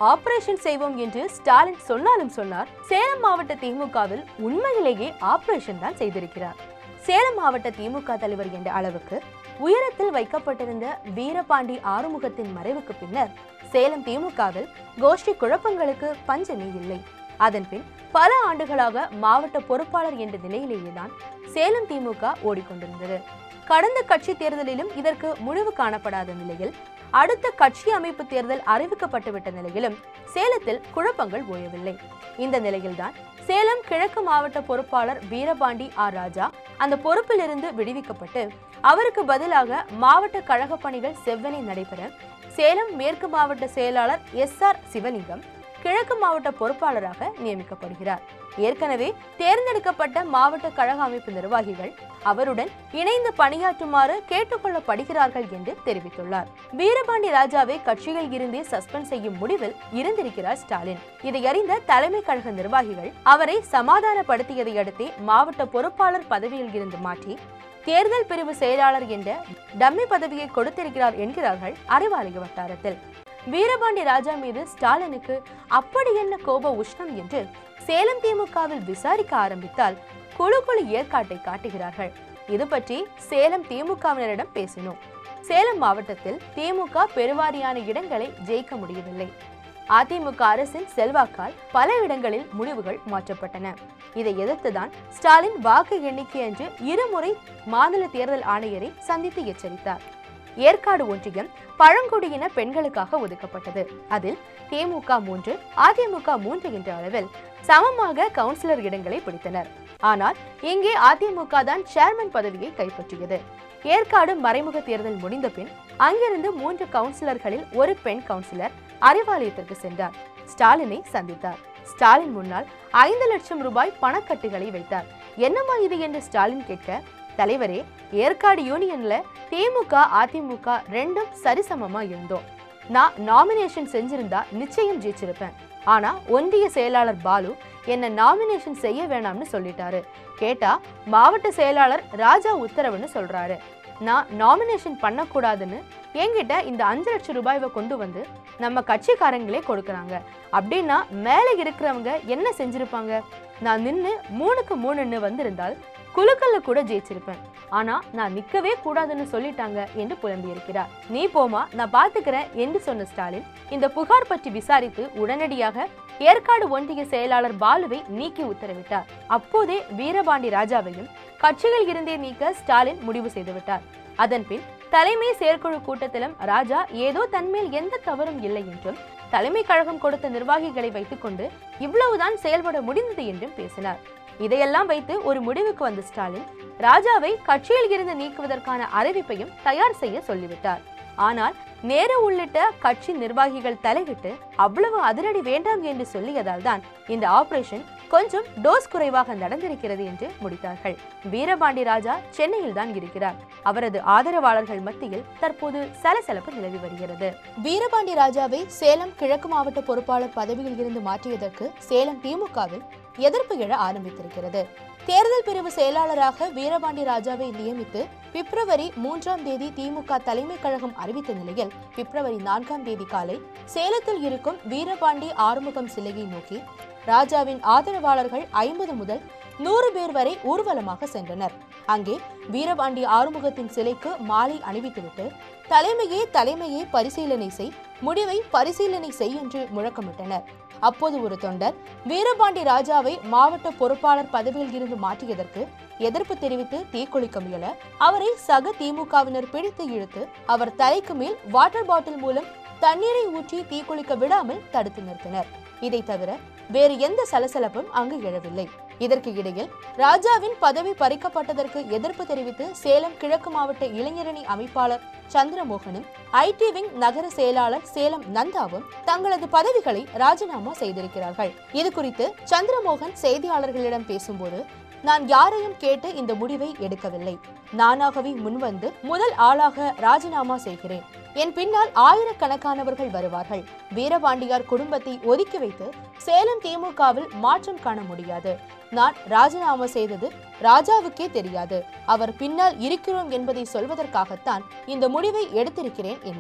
operation செய்வோம் என்று ஸ்டாலின் சொன்னாலும் சொன்னார் சேலம் மாவட்ட திமுகவில் உண்மையிலேயே ஆபரேஷன் தான் செய்திருக்கிறார் சேலம் மாவட்ட திமுக தலைவர் என்ற அளவுக்கு உயரத்தில் வைக்கப்பட்டிருந்த வீரபாண்டி ஆறுமுகத்தின் மறைவுக்கு பின்னர் சேலம் திமுகவில் கோஷ்டி குழப்பங்களுக்கு பஞ்சமே இல்லை அதன்பின் பல ஆண்டுகளாக மாவட்ட பொறுப்பாளர் என்ற நிலையிலேயேதான் சேலம் திமுக ஓடிக்கொண்டிருந்தது கடந்த கட்சி தேர்தலிலும் இதற்கு முடிவு காணப்படாத நிலையில் அடுத்த கட்சி அமைப்பு தேர்தல் அறிவிக்கப்பட்டுவிட்ட நிலையிலும் சேலத்தில் குழப்பங்கள் ஓயவில்லை இந்த நிலையில்தான் சேலம் கிழக்கு மாவட்ட பொறுப்பாளர் வீரபாண்டி ஆர் ராஜா அந்த பொறுப்பிலிருந்து விடுவிக்கப்பட்டு அவருக்கு பதிலாக மாவட்ட கழக பணிகள் செவ்வனே நடைபெற சேலம் மேற்கு மாவட்ட செயலாளர் எஸ் ஆர் சிவலிங்கம் கிழக்கு மாவட்ட பொறுப்பாளராக நியமிக்கப்படுகிறார் ஏற்கனவே தேர்ந்தெடுக்கப்பட்ட மாவட்ட கழக அமைப்பு நிர்வாகிகள் அவருடன் இணைந்து பணியாற்றுமாறு கேட்டுக்கொள்ளப்படுகிறார்கள் என்று தெரிவித்துள்ளார் வீரபாண்டி ராஜாவை கட்சியில் இருந்தே சஸ்பெண்ட் செய்யும் முடிவில் இருந்திருக்கிறார் ஸ்டாலின் இதை அறிந்த தலைமை கழக நிர்வாகிகள் அவரை சமாதானப்படுத்தியதை அடுத்தே மாவட்ட பொறுப்பாளர் பதவியில் இருந்து மாற்றி தேர்தல் பிரிவு செயலாளர் என்ற டம்மி பதவியை கொடுத்திருக்கிறார் என்கிறார்கள் அறிவாலய வட்டாரத்தில் வீரபாண்டி ராஜா மீது ஸ்டாலினுக்கு அப்படி என்ன கோப உஷ்ணம் என்று சேலம் திமுகவில் விசாரிக்க ஆரம்பித்தால் குழு குழு ஏற்காட்டை காட்டுகிறார்கள் இது பற்றி சேலம் திமுகவினரிடம் பேசினோம் சேலம் மாவட்டத்தில் திமுக பெருவாரியான இடங்களை ஜெயிக்க முடியவில்லை அதிமுக அரசின் செல்வாக்கால் பல இடங்களில் முடிவுகள் மாற்றப்பட்டன இதை எதிர்த்துதான் ஸ்டாலின் வாக்கு எண்ணிக்கை அன்று இருமுறை மாநில தேர்தல் ஆணையரை சந்தித்து எச்சரித்தார் ஏற்காடு ஒன்றியம் பழங்குடியின பெண்களுக்காக ஒதுக்கப்பட்டது அதில் திமுக மூன்று அதிமுக மூன்று என்ற அளவில் சமமாக கவுன்சிலர் இடங்களை பிடித்தனர் ஆனால் இங்கே அதிமுக தான் சேர்மன் பதவியை கைப்பற்றியது ஏற்காடு மறைமுக தேர்தல் முடிந்த பின் அங்கிருந்து மூன்று கவுன்சிலர்களில் ஒரு பெண் கவுன்சிலர் அறிவாலயத்திற்கு சென்றார் ஸ்டாலினை சந்தித்தார் ஸ்டாலின் முன்னால் ஐந்து லட்சம் ரூபாய் பணக்கட்டுகளை வைத்தார் என்னம்மா இது என்று ஸ்டாலின் கேட்க தலைவரே ஏற்காடு யூனியன்ல திமுக அதிமுக ரெண்டும் சரிசமமா இருந்தோம் நான் நாமினேஷன் செஞ்சிருந்தா நிச்சயம் ஜெயிச்சிருப்பேன் ஆனா ஒன்றிய செயலாளர் பாலு என்ன நாமினேஷன் செய்ய வேணாம்னு சொல்லிட்டாரு கேட்டா மாவட்ட செயலாளர் ராஜா உத்தரவுன்னு சொல்றாரு நான் நாமினேஷன் பண்ணக்கூடாதுன்னு என்கிட்ட இந்த அஞ்சு லட்சம் ரூபாயை கொண்டு வந்து நம்ம கட்சிக்காரங்களே கொடுக்கறாங்க அப்படின்னா மேலே இருக்கிறவங்க என்ன செஞ்சிருப்பாங்க நான் நின்னு மூணுக்கு மூணுன்னு வந்திருந்தால் குலுக்கல்ல கூட ஜெயிச்சிருப்பேன் ஆனா நான் நிக்கவே கூடாதுன்னு சொல்லிட்டாங்க என்று புலம்பியிருக்கிறார் நீ போமா நான் பாத்துக்கிறேன் என்று சொன்ன ஸ்டாலின் இந்த புகார் பற்றி விசாரித்து உடனடியாக ஏற்காடு ஒன்றிய செயலாளர் பாலுவை நீக்கி உத்தரவிட்டார் அப்போதே வீரபாண்டி ராஜாவையும் கட்சியில் இருந்தே நீக்க ஸ்டாலின் முடிவு செய்துவிட்டார் அதன்பின் தலைமை செயற்குழு கூட்டத்திலும் ராஜா ஏதோ தன்மேல் எந்த தவறும் இல்லை என்றும் தலைமை கழகம் கொடுத்த நிர்வாகிகளை வைத்துக்கொண்டு இவ்வளவுதான் செயல்பட முடிந்தது என்றும் பேசினார் இதையெல்லாம் வைத்து ஒரு முடிவுக்கு வந்த ஸ்டாலின் ராஜாவை கட்சியில் இருந்து நீக்குவதற்கான அறிவிப்பையும் தயார் செய்ய சொல்லிவிட்டார் ஆனால் நேரு உள்ளிட்ட கட்சி நிர்வாகிகள் தலையிட்டு அவ்வளவு அதிரடி வேண்டாம் என்று சொல்லியதால் தான் இந்த ஆபரேஷன் கொஞ்சம் டோஸ் குறைவாக நடந்திருக்கிறது என்று முடித்தார்கள் வீரபாண்டி ராஜா சென்னையில் தான் இருக்கிறார் அவரது ஆதரவாளர்கள் மத்தியில் தற்போது சலசலப்பு நிலவி வருகிறது வீரபாண்டி ராஜாவை சேலம் கிழக்கு மாவட்ட பொறுப்பாளர் பதவியில் இருந்து மாற்றியதற்கு சேலம் திமுகவில் எதிர்ப்பு எழ ஆரம்பித்திருக்கிறது தேர்தல் பிரிவு செயலாளராக வீரபாண்டி ராஜாவை நியமித்து பிப்ரவரி மூன்றாம் தேதி திமுக தலைமை கழகம் அறிவித்த நிலையில் பிப்ரவரி நான்காம் தேதி காலை சேலத்தில் இருக்கும் வீரபாண்டி ஆறுமுகம் சிலையை நோக்கி ராஜாவின் ஆதரவாளர்கள் ஐம்பது முதல் நூறு பேர் வரை ஊர்வலமாக சென்றனர் அங்கே வீரபாண்டி ஆறுமுகத்தின் சிலைக்கு மாலை அணிவித்துவிட்டு தலைமையே தலைமையே பரிசீலனை செய் முடிவை பரிசீலனை செய் என்று முழக்கமிட்டனர் அப்போது ஒரு தொண்டர் வீரபாண்டி ராஜாவை மாவட்ட பொறுப்பாளர் பதவியில் இருந்து மாற்றியதற்கு எதிர்ப்பு தெரிவித்து தீக்குளிக்க முயல அவரை சக திமுகவினர் பிடித்து இழுத்து அவர் தலைக்கு மேல் வாட்டர் பாட்டில் மூலம் தண்ணீரை ஊற்றி தீக்குளிக்க விடாமல் தடுத்து நிறுத்தினர் இதை தவிர வேறு எந்த சலசலப்பும் அங்கு எழவில்லை இதற்கு இடையில் ராஜாவின் பதவி பறிக்கப்பட்டதற்கு எதிர்ப்பு தெரிவித்து சேலம் கிழக்கு மாவட்ட இளைஞரணி அமைப்பாளர் சந்திரமோகனும் ஐடி விங் நகர செயலாளர் சேலம் நந்தாவும் தங்களது பதவிகளை ராஜினாமா செய்திருக்கிறார்கள் இது குறித்து சந்திரமோகன் செய்தியாளர்களிடம் பேசும்போது நான் யாரையும் கேட்டு இந்த முடிவை எடுக்கவில்லை நானாகவே முன்வந்து முதல் ஆளாக ராஜினாமா செய்கிறேன் என் பின்னால் ஆயிரக்கணக்கானவர்கள் வருவார்கள் வீரபாண்டியார் குடும்பத்தை ஒதுக்கி வைத்து சேலம் திமுகவில் மாற்றம் காண முடியாது நான் ராஜினாமா செய்தது ராஜாவுக்கே தெரியாது அவர் பின்னால் இருக்கிறோம் என்பதை சொல்வதற்காகத்தான் இந்த முடிவை எடுத்திருக்கிறேன் என்றார்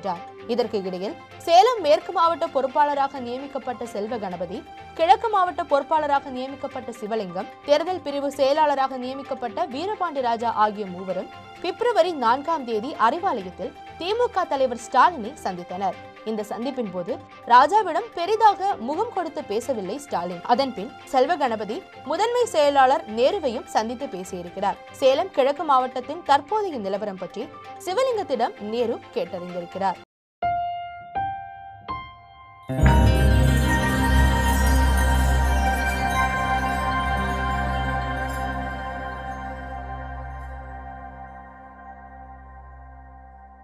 இதற்கு இடையில் சேலம் மேற்கு மாவட்ட பொறுப்பாளராக நியமிக்கப்பட்ட செல்வ கணபதி கிழக்கு மாவட்ட பொறுப்பாளராக நியமிக்கப்பட்ட சிவலிங்கம் தேர்தல் பிரிவு செயலாளராக நியமிக்கப்பட்ட வீரபாண்டி ராஜா ஆகிய மூவரும் பிப்ரவரி நான்காம் தேதி அறிவாலயத்தில் திமுக தலைவர் ஸ்டாலினை சந்தித்தனர் இந்த சந்திப்பின் போது ராஜாவிடம் பெரிதாக முகம் கொடுத்து பேசவில்லை ஸ்டாலின் அதன்பின் செல்வ கணபதி முதன்மை செயலாளர் நேருவையும் சந்தித்து பேசியிருக்கிறார் சேலம் கிழக்கு மாவட்டத்தின் தற்போதைய நிலவரம் பற்றி சிவலிங்கத்திடம் நேரு கேட்டறிந்திருக்கிறார்